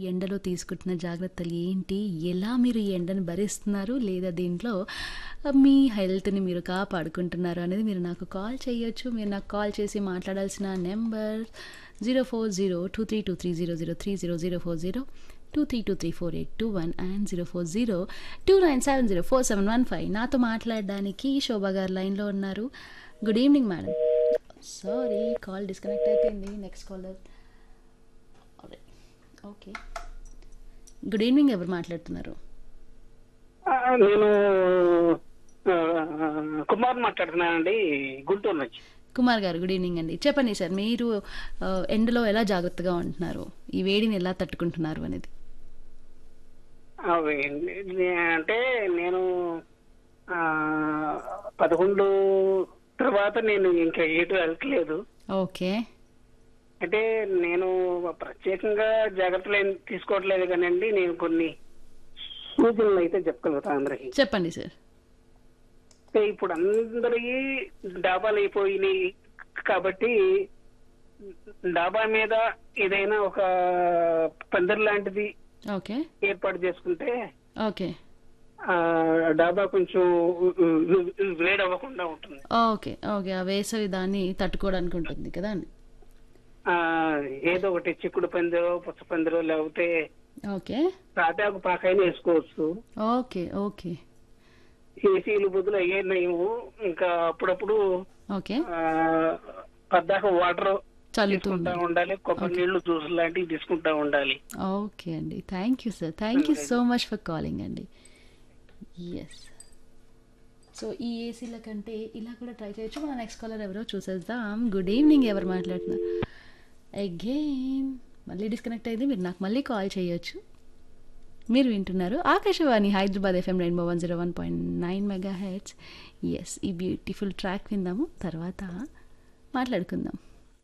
ఎండలో తీసుకుంటున్న జాగ్రత్తలు ఏంటి ఎలా మీరు ఈ ఎండను భరిస్తున్నారు లేదా దీంట్లో మీ హెల్త్ని మీరు కాపాడుకుంటున్నారు అనేది మీరు నాకు కాల్ చేయొచ్చు మీరు నాకు కాల్ చేసి మాట్లాడాల్సిన number zero four zero two three two three zero zero three zero zero four zero two three two three four eight two one and zero four zero two nine seven zero four seven one five నాతో మాట్లాడడానికి శోభా గారు లైన్లో ఉన్నారు good evening madam sorry call disconnect అయిపోయింది next call okay good evening ఎవరు మాట్లాడుతున్నారు ఆ, నేను ఆ, కుమార్ మాట్లాడుతున్నానండి గుంటూరు నుంచి కుమార్ గారు గుడ్ ఈవినింగ్ అండి చెప్పండి సార్ మీరు ఆ, ఎండలో ఎలా జాగ్రత్తగా ఉంటున్నారు ఈ వేడిని ఎలా తట్టుకుంటున్నారు అనేది అవి నే- అంటే నేను ఆ, పదకొండు తర్వాత నేను ఇంకా ఎటు వెళ్ళట్లేదు ఓకే అంటే నేను ప్రత్యేకంగా జాగ్రత్తలు ఏం తీసుకోవట్లేదు కానండి నేను కొన్ని సూచనలు అయితే చెప్పగలుగుతాను అందరికి చెప్పండి సార్ అంటే ఇప్పుడు అందరికీ డాబాలు అయిపోయినాయి కాబట్టి డాబా మీద ఏదైనా ఒక పందిరి లాంటిది ఓకే ఏర్పాటు చేసుకుంటే ఓకే ఆ డాబా కొంచెం వేడవ్వకుండా ఉంటుంది ఓకే ఓకే ఆ వేసవి దాన్ని తట్టుకోవడానికి ఉంటుంది కదా అండి ఆ ఏదో ఒకటి చిక్కుడు పందిరో పుచ్చ పందిరో లేకపోతే ఓకే తాటాకు పాకైనా వేసుకోవచ్చు ఓకే ఓకే ఏసీలు బదులు అయ్యే నయము ఇంకా అప్పుడప్పుడు ఓకే ఆ పద్దాక వాటర్ చల్లుతూ తీసుకుంటా ఉండాలి ఉండాలి కొబ్బరి నీళ్లు జ్యూస్ లాంటివి తీసుకుంటా ఉండాలి ఓకే అండి thank you sir thank you so much for calling అండి ఎస్ సో ఈ ఏసీల కంటే ఇలా కూడా ట్రై చేయొచ్చు మన నెక్స్ట్ కాలర్ ఎవరో చూసేద్దాం గుడ్ ఈవినింగ్ ఎవరు మాట్లాడుతున్నారు అగైన్ మళ్ళీ డిస్కనెక్ట్ అయింది మీరు నాకు మళ్ళీ కాల్ చేయొచ్చు మీరు వింటున్నారు Akashvani Hyderabad FM rainbow one zero one point nine megahertz yes ఈ బ్యూటిఫుల్ ట్రాక్ విందాము తర్వాత మాట్లాడుకుందాం